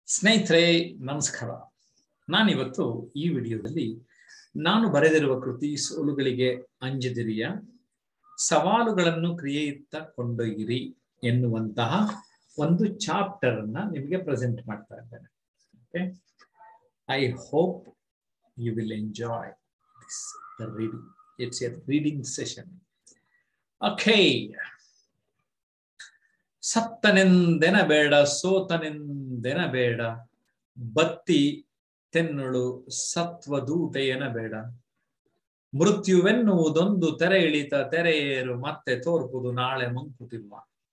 ಸ್ನೇಹಿತರೆ ನಮಸ್ಕಾರ ನಾನಿವತ್ತು ಈ ವಿಡಿಯೋದಲ್ಲಿ ನಾನು ಬರೆದಿರುವ ಕೃತಿ ಸೋಲುಗಳಿಗೆ ಅಂಜದಿರಿಯ ಸವಾಲುಗಳನ್ನು ಕ್ರಿಯೆಯುತ್ತ ಕೊಂಡೊಯ್ಯಿರಿ ಎನ್ನುವಂತಹ ಒಂದು ಚಾಪ್ಟರ್ ಅನ್ನ ನಿಮಗೆ ಪ್ರೆಸೆಂಟ್ ಮಾಡ್ತಾ ಇದ್ದೇನೆ okay I hope you will enjoy this reading it's a reading session okay ಸತ್ತನೆಂದೆನ ಬೇಡ ಸೋತನೆಂದೆನ ಬೇಡ ಬತ್ತಿ ತೆನ್ನಳು ಸತ್ವದೂಟೆಯನ ಬೇಡ ಮೃತ್ಯುವೆನ್ನುವುದೊಂದು ತೆರೆ ಇಳಿತ ತೆರೆ ಏರು ಮತ್ತೆ ತೋರ್ಪುದು ನಾಳೆ ಮಂಕುತಿಮ್ಮ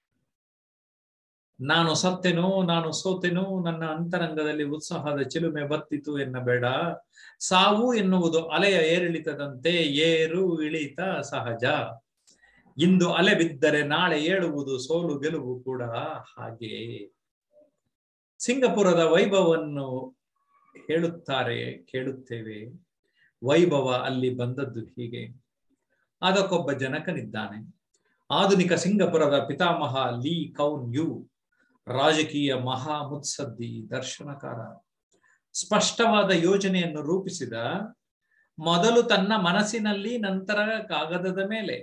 ನಾನು ಸತ್ತೆನೋ ನಾನು ಸೋತೆನೋ ನನ್ನ ಅಂತರಂಗದಲ್ಲಿ ಉತ್ಸಾಹದ ಚಿಲುಮೆ ಬತ್ತಿತು ಎನ್ನಬೇಡ ಸಾವು ಎನ್ನುವುದು ಅಲೆಯ ಏರಿಳಿತದಂತೆ ಏರು ಇಳಿತ ಸಹಜ ಇಂದು ಅಲೆ ಬಿದ್ದರೆ ನಾಳೆ ಏಳುವುದು ಸೋಲು ಗೆಲುವು ಕೂಡ ಹಾಗೆ ಸಿಂಗಪುರದ ವೈಭವವನ್ನು ಹೇಳುತ್ತಾರೆ ಕೇಳುತ್ತೇವೆ ವೈಭವ ಅಲ್ಲಿ ಬಂದದ್ದು ಹೀಗೆ ಅದಕ್ಕೊಬ್ಬ ಜನಕನಿದ್ದಾನೆ ಆಧುನಿಕ ಸಿಂಗಪುರದ ಪಿತಾಮಹ ಲೀ ಕೌನ್ ಯು ರಾಜಕೀಯ ಮಹಾ ಮುತ್ಸದ್ದಿ ದರ್ಶನಕಾರ ಸ್ಪಷ್ಟವಾದ ಯೋಜನೆಯನ್ನು ರೂಪಿಸಿದ ಮೊದಲು ತನ್ನ ಮನಸ್ಸಿನಲ್ಲಿ ನಂತರ ಕಾಗದದ ಮೇಲೆ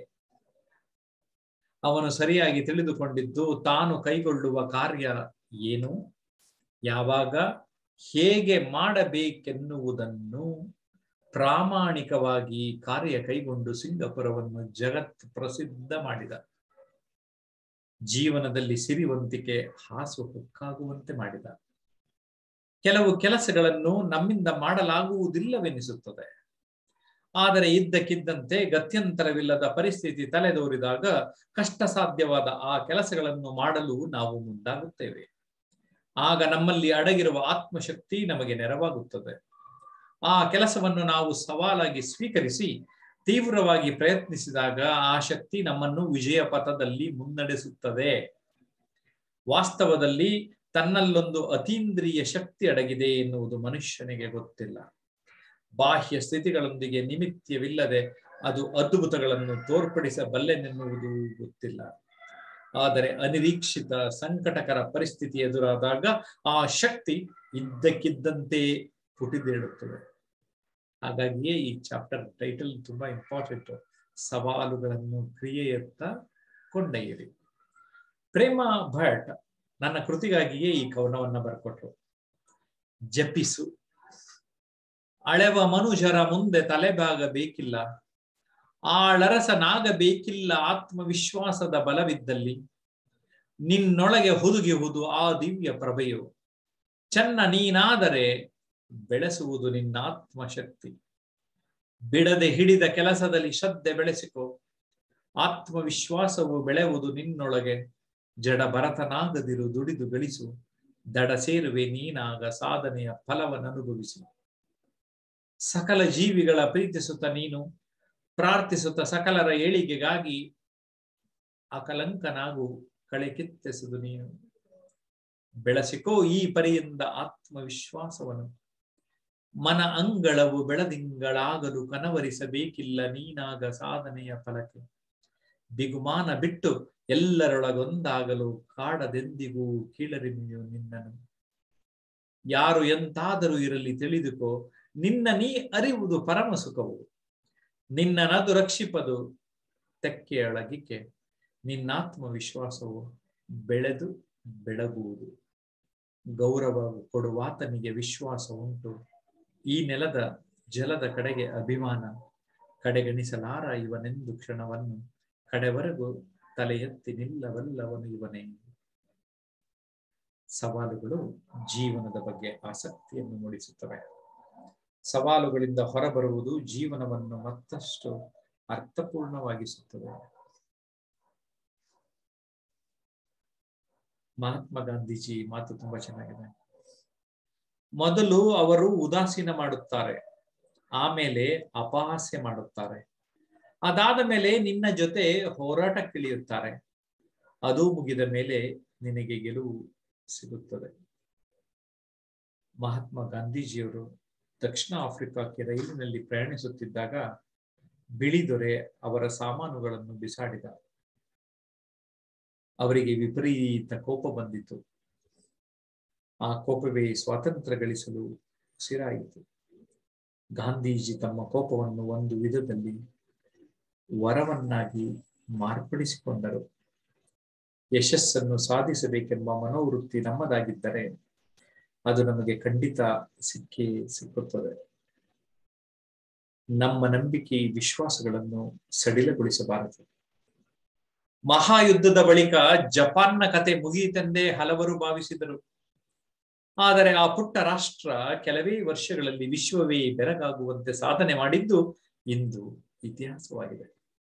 ಅವನು ಸರಿಯಾಗಿ ತಿಳಿದುಕೊಂಡಿದ್ದು ತಾನು ಕೈಗೊಳ್ಳುವ ಕಾರ್ಯ ಏನು ಯಾವಾಗ ಹೇಗೆ ಮಾಡಬೇಕೆನ್ನುವುದನ್ನು ಪ್ರಾಮಾಣಿಕವಾಗಿ ಕಾರ್ಯ ಕೈಗೊಂಡು ಸಿಂಗಪುರವನ್ನು ಜಗತ್ ಪ್ರಸಿದ್ಧ ಮಾಡಿದ ಜೀವನದಲ್ಲಿ ಸಿರಿವಂತಿಕೆ ಹಾಸು ಹೊಕ್ಕಾಗುವಂತೆ ಮಾಡಿದ ಕೆಲವು ಕೆಲಸಗಳನ್ನು ನಮ್ಮಿಂದ ಮಾಡಲಾಗುವುದಿಲ್ಲವೆನಿಸುತ್ತದೆ ಆದರೆ ಇದ್ದಕ್ಕಿದ್ದಂತೆ ಗತ್ಯಂತರವಿಲ್ಲದ ಪರಿಸ್ಥಿತಿ ತಲೆದೋರಿದಾಗ ಕಷ್ಟ ಸಾಧ್ಯವಾದ ಆ ಕೆಲಸಗಳನ್ನು ಮಾಡಲು ನಾವು ಮುಂದಾಗುತ್ತೇವೆ ಆಗ ನಮ್ಮಲ್ಲಿ ಅಡಗಿರುವ ಆತ್ಮಶಕ್ತಿ ನಮಗೆ ನೆರವಾಗುತ್ತದೆ ಆ ಕೆಲಸವನ್ನು ನಾವು ಸವಾಲಾಗಿ ಸ್ವೀಕರಿಸಿ ತೀವ್ರವಾಗಿ ಪ್ರಯತ್ನಿಸಿದಾಗ ಆ ಶಕ್ತಿ ನಮ್ಮನ್ನು ವಿಜಯ ಪಥದಲ್ಲಿ ಮುನ್ನಡೆಸುತ್ತದೆ ವಾಸ್ತವದಲ್ಲಿ ತನ್ನಲ್ಲೊಂದು ಅತೀಂದ್ರಿಯ ಶಕ್ತಿ ಅಡಗಿದೆ ಎನ್ನುವುದು ಮನುಷ್ಯನಿಗೆ ಗೊತ್ತಿಲ್ಲ ಬಾಹ್ಯ ಸ್ಥಿತಿಗಳೊಂದಿಗೆ ನಿಮಿತ್ಯವಿಲ್ಲದೆ ಅದು ಅದ್ಭುತಗಳನ್ನು ತೋರ್ಪಡಿಸಬಲ್ಲೆನೆನ್ನುವುದು ಗೊತ್ತಿಲ್ಲ ಆದರೆ ಅನಿರೀಕ್ಷಿತ ಸಂಕಟಕರ ಪರಿಸ್ಥಿತಿ ಎದುರಾದಾಗ ಆ ಶಕ್ತಿ ಇದ್ದಕ್ಕಿದ್ದಂತೆ ಪುಟಿದೇಳುತ್ತದೆ ಹಾಗಾಗಿಯೇ ಈ ಚಾಪ್ಟರ್ ಟೈಟಲ್ ತುಂಬಾ ಇಂಪಾರ್ಟೆಂಟ್ ಸವಾಲುಗಳನ್ನು ಕ್ರಿಯೆಯತ್ತ ಕೊಂಡೊಯ್ಯಿರಿ ಪ್ರೇಮ ಭಟ್ ನನ್ನ ಕೃತಿಗಾಗಿಯೇ ಈ ಕವನವನ್ನ ಬರ್ಕೊಟ್ರು ಜಪಿಸು ಅಳೆವ ಮನುಜರ ಮುಂದೆ ತಲೆಬಾಗಬೇಕಿಲ್ಲ ಆಳರಸನಾಗಬೇಕಿಲ್ಲ ಆತ್ಮವಿಶ್ವಾಸದ ಬಲವಿದ್ದಲ್ಲಿ ನಿನ್ನೊಳಗೆ ಹುದುಗಿಹುದು ಆ ದಿವ್ಯ ಪ್ರಭೆಯು ಚೆನ್ನ ನೀನಾದರೆ ಬೆಳೆಸುವುದು ನಿನ್ನ ಆತ್ಮಶಕ್ತಿ ಬಿಡದೆ ಹಿಡಿದ ಕೆಲಸದಲ್ಲಿ ಶ್ರದ್ಧೆ ಬೆಳೆಸಿಕೊ ಆತ್ಮವಿಶ್ವಾಸವು ಬೆಳೆಯುವುದು ನಿನ್ನೊಳಗೆ ಜಡ ಭರತನಾಗದಿರು ದುಡಿದು ಗಳಿಸು ದಡ ಸೇರುವೆ ನೀನಾಗ ಸಾಧನೆಯ ಫಲವನ್ನು ಅನುಭವಿಸು ಸಕಲ ಜೀವಿಗಳ ಪ್ರೀತಿಸುತ್ತ ನೀನು ಪ್ರಾರ್ಥಿಸುತ್ತ ಸಕಲರ ಏಳಿಗೆಗಾಗಿ ಅಕಲಂಕನಾಗು ಕಳೆ ಕಿತ್ತೆಸುದು ನೀನು ಬೆಳೆಸಿಕೋ ಈ ಪರಿಯಿಂದ ಆತ್ಮವಿಶ್ವಾಸವನ್ನು ಮನ ಅಂಗಳವು ಬೆಳದಿಂಗಳಾಗಲು ಕನವರಿಸಬೇಕಿಲ್ಲ ನೀನಾಗ ಸಾಧನೆಯ ಫಲಕ್ಕೆ ಬಿಗುಮಾನ ಬಿಟ್ಟು ಎಲ್ಲರೊಳಗೊಂದಾಗಲು ಕಾಡದೆಂದಿಗೂ ಕೀಳರಿಮೆಯು ನಿನ್ನನು ಯಾರು ಎಂತಾದರೂ ಇರಲಿ ತಿಳಿದುಕೋ ನಿನ್ನ ನೀ ಅರಿವುದು ಪರಮ ಸುಖವು ನಿನ್ನ ನದು ರಕ್ಷಿಪದು ತೆಕ್ಕೆಯೊಳಗಿಕೆ ನಿನ್ನಾತ್ಮವಿಶ್ವಾಸವು ಬೆಳೆದು ಬೆಳಗುವುದು ಗೌರವ ಕೊಡುವಾತನಿಗೆ ವಿಶ್ವಾಸ ಉಂಟು ಈ ನೆಲದ ಜಲದ ಕಡೆಗೆ ಅಭಿಮಾನ ಕಡೆಗಣಿಸಲಾರ ಇವನೆಂದು ಕ್ಷಣವನ್ನು ಕಡೆವರೆಗೂ ತಲೆ ಎತ್ತಿ ನಿಲ್ಲವಲ್ಲವನು ಇವನೇ ಸವಾಲುಗಳು ಜೀವನದ ಬಗ್ಗೆ ಆಸಕ್ತಿಯನ್ನು ಮೂಡಿಸುತ್ತವೆ ಸವಾಲುಗಳಿಂದ ಹೊರಬರುವುದು ಜೀವನವನ್ನು ಮತ್ತಷ್ಟು ಅರ್ಥಪೂರ್ಣವಾಗಿಸುತ್ತದೆ ಮಹಾತ್ಮ ಗಾಂಧೀಜಿ ಮಾತು ತುಂಬಾ ಚೆನ್ನಾಗಿದೆ ಮೊದಲು ಅವರು ಉದಾಸೀನ ಮಾಡುತ್ತಾರೆ ಆಮೇಲೆ ಅಪಹಾಸ್ಯ ಮಾಡುತ್ತಾರೆ ಅದಾದ ಮೇಲೆ ನಿನ್ನ ಜೊತೆ ಹೋರಾಟಕ್ಕಿಳಿಯುತ್ತಾರೆ ಅದು ಮುಗಿದ ಮೇಲೆ ನಿನಗೆ ಗೆಲುವು ಸಿಗುತ್ತದೆ ಮಹಾತ್ಮ ಗಾಂಧೀಜಿಯವರು ದಕ್ಷಿಣ ಆಫ್ರಿಕಾಕ್ಕೆ ರೈಲಿನಲ್ಲಿ ಪ್ರಯಾಣಿಸುತ್ತಿದ್ದಾಗ ಬಿಳಿದೊರೆ ಅವರ ಸಾಮಾನುಗಳನ್ನು ಬಿಸಾಡಿದ ಅವರಿಗೆ ವಿಪರೀತ ಕೋಪ ಬಂದಿತು ಆ ಕೋಪವೇ ಸ್ವಾತಂತ್ರ್ಯ ಗಳಿಸಲು ಉಸಿರಾಯಿತು ಗಾಂಧೀಜಿ ತಮ್ಮ ಕೋಪವನ್ನು ಒಂದು ವಿಧದಲ್ಲಿ ವರವನ್ನಾಗಿ ಮಾರ್ಪಡಿಸಿಕೊಂಡರು ಯಶಸ್ಸನ್ನು ಸಾಧಿಸಬೇಕೆಂಬ ಮನೋವೃತ್ತಿ ನಮ್ಮದಾಗಿದ್ದರೆ ಅದು ನಮಗೆ ಖಂಡಿತ ಸಿಕ್ಕೇ ಸಿಕ್ಕುತ್ತದೆ ನಮ್ಮ ನಂಬಿಕೆ ವಿಶ್ವಾಸಗಳನ್ನು ಸಡಿಲಗೊಳಿಸಬಾರದು ಮಹಾಯುದ್ಧದ ಬಳಿಕ ಜಪಾನ್ನ ಕತೆ ಮುಗಿಯಿತೆಂದೇ ಹಲವರು ಭಾವಿಸಿದರು ಆದರೆ ಆ ಪುಟ್ಟ ರಾಷ್ಟ್ರ ಕೆಲವೇ ವರ್ಷಗಳಲ್ಲಿ ವಿಶ್ವವೇ ಬೆರಗಾಗುವಂತೆ ಸಾಧನೆ ಮಾಡಿದ್ದು ಇಂದು ಇತಿಹಾಸವಾಗಿದೆ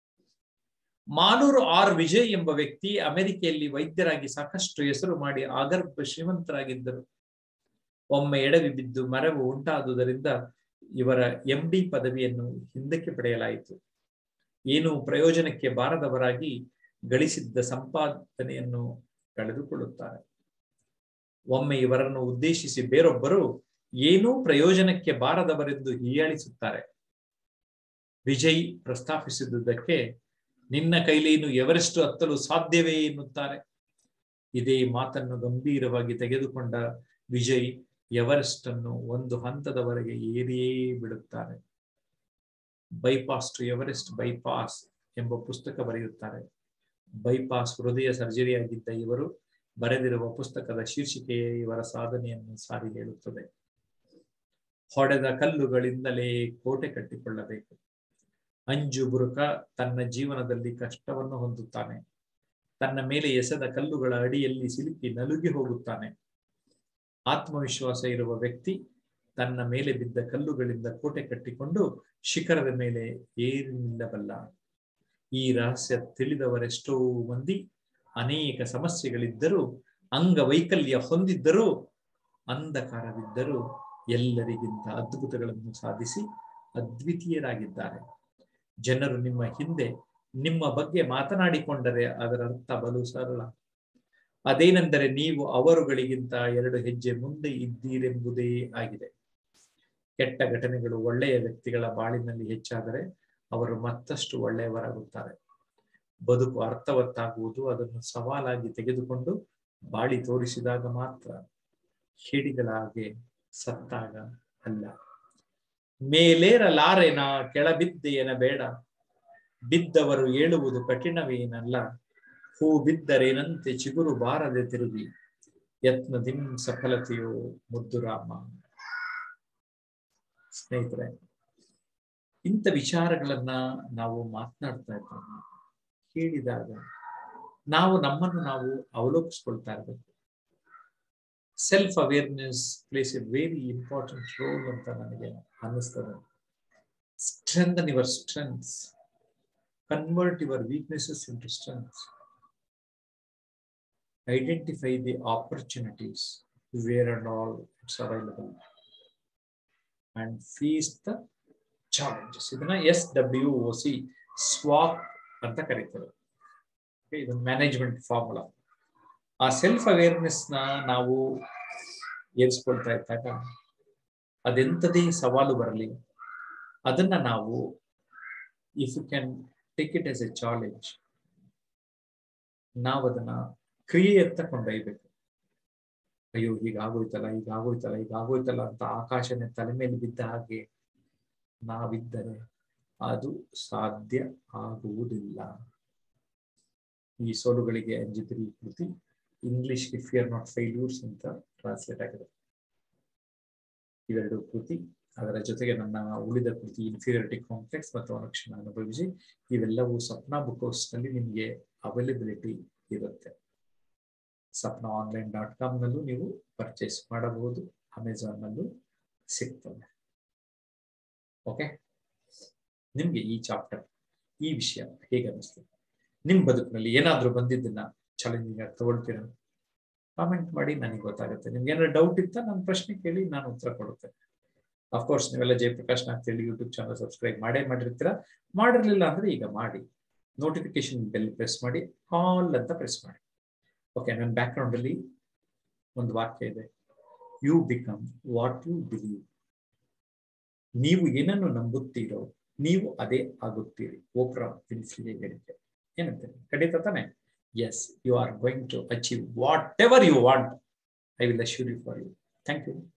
ಮಾಲೂರು ಆರ್ ವಿಜಯ್ ಎಂಬ ವ್ಯಕ್ತಿ ಅಮೆರಿಕೆಯಲ್ಲಿ ವೈದ್ಯರಾಗಿ ಸಾಕಷ್ಟು ಹೆಸರು ಮಾಡಿ ಆಗರ್ಭ ಶ್ರೀಮಂತರಾಗಿದ್ದರು ಒಮ್ಮೆ ಎಡವಿ ಬಿದ್ದು ಮರವು ಉಂಟಾದುದರಿಂದ ಇವರ ಎಂ ಡಿ ಪದವಿಯನ್ನು ಹಿಂದಕ್ಕೆ ಪಡೆಯಲಾಯಿತು ಏನು ಪ್ರಯೋಜನಕ್ಕೆ ಬಾರದವರಾಗಿ ಗಳಿಸಿದ್ದ ಸಂಪಾದನೆಯನ್ನು ಕಳೆದುಕೊಳ್ಳುತ್ತಾರೆ ಒಮ್ಮೆ ಇವರನ್ನು ಉದ್ದೇಶಿಸಿ ಬೇರೊಬ್ಬರು ಏನೂ ಪ್ರಯೋಜನಕ್ಕೆ ಬಾರದವರೆಂದು ಹೀಯಾಳಿಸುತ್ತಾರೆ ವಿಜಯ್ ಪ್ರಸ್ತಾಪಿಸಿದುದಕ್ಕೆ ನಿನ್ನ ಕೈಲೇನು ಎವರೆಸ್ಟ್ ಹತ್ತಲು ಸಾಧ್ಯವೇ ಎನ್ನುತ್ತಾರೆ ಇದೇ ಮಾತನ್ನು ಗಂಭೀರವಾಗಿ ತೆಗೆದುಕೊಂಡ ವಿಜಯ್ ಎವರೆಸ್ಟ್ ಅನ್ನು ಒಂದು ಹಂತದವರೆಗೆ ಏರಿಯೇ ಬಿಡುತ್ತಾರೆ ಬೈಪಾಸ್ ಟು ಎವರೆಸ್ಟ್ ಬೈಪಾಸ್ ಎಂಬ ಪುಸ್ತಕ ಬರೆಯುತ್ತಾರೆ ಬೈಪಾಸ್ ಹೃದಯ ಸರ್ಜರಿ ಆಗಿದ್ದ ಇವರು ಬರೆದಿರುವ ಪುಸ್ತಕದ ಶೀರ್ಷಿಕೆಯೇ ಇವರ ಸಾಧನೆಯನ್ನು ಸಾರಿ ಹೇಳುತ್ತದೆ ಹೊಡೆದ ಕಲ್ಲುಗಳಿಂದಲೇ ಕೋಟೆ ಕಟ್ಟಿಕೊಳ್ಳಬೇಕು ಅಂಜು ಬುರುಕ ತನ್ನ ಜೀವನದಲ್ಲಿ ಕಷ್ಟವನ್ನು ಹೊಂದುತ್ತಾನೆ ತನ್ನ ಮೇಲೆ ಎಸೆದ ಕಲ್ಲುಗಳ ಅಡಿಯಲ್ಲಿ ಸಿಲುಕಿ ನಲುಗಿ ಹೋಗುತ್ತಾನೆ ಆತ್ಮವಿಶ್ವಾಸ ಇರುವ ವ್ಯಕ್ತಿ ತನ್ನ ಮೇಲೆ ಬಿದ್ದ ಕಲ್ಲುಗಳಿಂದ ಕೋಟೆ ಕಟ್ಟಿಕೊಂಡು ಶಿಖರದ ಮೇಲೆ ಏರಿ ನಿಲ್ಲಬಲ್ಲ ಈ ರಹಸ್ಯ ತಿಳಿದವರೆಷ್ಟೋ ಮಂದಿ ಅನೇಕ ಸಮಸ್ಯೆಗಳಿದ್ದರೂ ಅಂಗವೈಕಲ್ಯ ಹೊಂದಿದ್ದರೂ ಅಂಧಕಾರವಿದ್ದರೂ ಎಲ್ಲರಿಗಿಂತ ಅದ್ಭುತಗಳನ್ನು ಸಾಧಿಸಿ ಅದ್ವಿತೀಯರಾಗಿದ್ದಾರೆ ಜನರು ನಿಮ್ಮ ಹಿಂದೆ ನಿಮ್ಮ ಬಗ್ಗೆ ಮಾತನಾಡಿಕೊಂಡರೆ ಅದರ ಅರ್ಥ ಬಲು ಸರಳ ಅದೇನೆಂದರೆ ನೀವು ಅವರುಗಳಿಗಿಂತ ಎರಡು ಹೆಜ್ಜೆ ಮುಂದೆ ಇದ್ದೀರೆಂಬುದೇ ಆಗಿದೆ ಕೆಟ್ಟ ಘಟನೆಗಳು ಒಳ್ಳೆಯ ವ್ಯಕ್ತಿಗಳ ಬಾಳಿನಲ್ಲಿ ಹೆಚ್ಚಾದರೆ ಅವರು ಮತ್ತಷ್ಟು ಒಳ್ಳೆಯವರಾಗುತ್ತಾರೆ ಬದುಕು ಅರ್ಥವತ್ತಾಗುವುದು ಅದನ್ನು ಸವಾಲಾಗಿ ತೆಗೆದುಕೊಂಡು ಬಾಳಿ ತೋರಿಸಿದಾಗ ಮಾತ್ರ ಹೇಡಿಗಳ ಹಾಗೆ ಸತ್ತಾಗ ಅಲ್ಲ ಮೇಲೇರಲಾರೆನ ಕೆಳಬಿದ್ದೆಯನ ಬೇಡ ಬಿದ್ದವರು ಏಳುವುದು ಕಠಿಣವೇನಲ್ಲ ಹೂ ಬಿದ್ದರೇನಂತೆ ಚಿಗುರು ಬಾರದೆ ತಿರುಗಿ ಯತ್ನದಿಂ ಸಫಲತೆಯೋ ಮುದ್ದುರಾಮ ಸ್ನೇಹಿತರೆ ಇಂಥ ವಿಚಾರಗಳನ್ನ ನಾವು ಮಾತನಾಡ್ತಾ ಇದ್ದಾಗ ಕೇಳಿದಾಗ ನಾವು ನಮ್ಮನ್ನು ನಾವು ಅವಲೋಕಿಸ್ಕೊಳ್ತಾ ಇರಬೇಕು self awareness plays a very important role ಅಂತ ನನಗೆ ಅನ್ನಿಸ್ತದೆ strengthen your strengths convert your weaknesses into strengths identify the opportunities where and all it's available and face the challenges ಇದನ್ನ S W O C swap ಅಂತ ಕರೀತಾರೆ ಇದು management formula ಆ self awareness ನ ನಾವು ಏರಿಸ್ಕೊಳ್ತಾ ಇದ್ದಾಗ ಅದೆಂಥದೇ ಸವಾಲು ಬರಲಿ ಅದನ್ನ ನಾವು if you can take it as a challenge ನಾವು ಅದನ್ನ ಕ್ರಿಯೆಯತ್ತ ಕೊಂಡೊಯ್ಬೇಕು ಅಯ್ಯೋ ಹೀಗಾಗೋಯ್ತಲ್ಲ ಹೀಗಾಗೋಯ್ತಲ್ಲ ಹೀಗಾಗೋಯ್ತಲ್ಲ ಅಂತ ಆಕಾಶನೇ ತಲೆ ಮೇಲೆ ಬಿದ್ದ ಹಾಗೆ ನಾವಿದ್ದರೆ ಅದು ಸಾಧ್ಯ ಆಗುವುದಿಲ್ಲ ಈ ಸೋಲುಗಳಿಗೆ ಅಂಜಿದ್ರಿ ಕೃತಿ ಇಂಗ್ಲಿಷ್ಗೆ ಫಿಯರ್ ನಾಟ್ ಫೈಲ್ಯೂರ್ಸ್ ಅಂತ ಟ್ರಾನ್ಸ್ಲೇಟ್ ಆಗಿದೆ ಇವೆರಡು ಕೃತಿ ಅದರ ಜೊತೆಗೆ ನನ್ನ ಉಳಿದ ಕೃತಿ ಇನ್ಫೀರಿಯರಿಟಿ ಕಾಂಪ್ಲೆಕ್ಸ್ ಮತ್ತು ಅನುಕ್ಷಣ ಅನುಭವಿಸಿ ಇವೆಲ್ಲವೂ ಸಪ್ನಾ ಬುಕ್ ಹೌಸ್ ನಲ್ಲಿ ನಿಮಗೆ ಅವೈಲಬಿಲಿಟಿ ಇರುತ್ತೆ ಸಪ್ನಾ ಆನ್ಲೈನ್ ಡಾಟ್ ಕಾಮ್ ನಲ್ಲೂ ನೀವು ಪರ್ಚೇಸ್ ಮಾಡಬಹುದು ಅಮೆಝಾನ್ ನಲ್ಲೂ ಸಿಗ್ತದೆ ಓಕೆ ನಿಮ್ಗೆ ಈ ಚಾಪ್ಟರ್ ಈ ವಿಷಯ ಹೇಗೆ ಅನಿಸ್ತದೆ ನಿಮ್ ಬದುಕಿನಲ್ಲಿ ಏನಾದ್ರೂ ಬಂದಿದ್ದನ್ನ ಚಾಲೆಂಜಿಂಗ್ ಆಗಿ ತಗೊಳ್ತೀರಾ ಕಾಮೆಂಟ್ ಮಾಡಿ ನನಗೆ ಗೊತ್ತಾಗುತ್ತೆ ನಿಮ್ಗೆ ಏನಾದ್ರು ಡೌಟ್ ಇತ್ತ ನನ್ನ ಪ್ರಶ್ನೆ ಕೇಳಿ ನಾನು ಉತ್ತರ ಕೊಡುತ್ತೇನೆ ಅಫ್ಕೋರ್ಸ್ ನೀವೆಲ್ಲ Jayaprakash Nagtheli YouTube channel subscribe ಮಾಡೇ ಮಾಡಿರ್ತೀರಾ ಮಾಡಿರ್ಲಿಲ್ಲ ಅಂದ್ರೆ ಈಗ ಮಾಡಿ ನೋಟಿಫಿಕೇಶನ್ ಬೆಲ್ ಪ್ರೆಸ್ ಮಾಡಿ ಆಲ್ ಅಂತ ಪ್ರೆಸ್ ಮಾಡಿ ಓಕೆ ನನ್ನ ಬ್ಯಾಕ್ ಗ್ರೌಂಡ್ ಅಲ್ಲಿ ಒಂದು ವಾಕ್ಯ ಇದೆ you become what you believe ನೀವು ಏನನ್ನು ನಂಬುತ್ತೀರೋ ನೀವು ಅದೇ ಆಗುತ್ತೀರಿ ಓಪ್ರಾ ವಿನ್ಫ್ರಿ ಹೇಳಿಕೆ ಏನಂತೆ ಖಂಡಿತ ತಾನೆ yes you are going to achieve whatever you want I will assure you for you thank you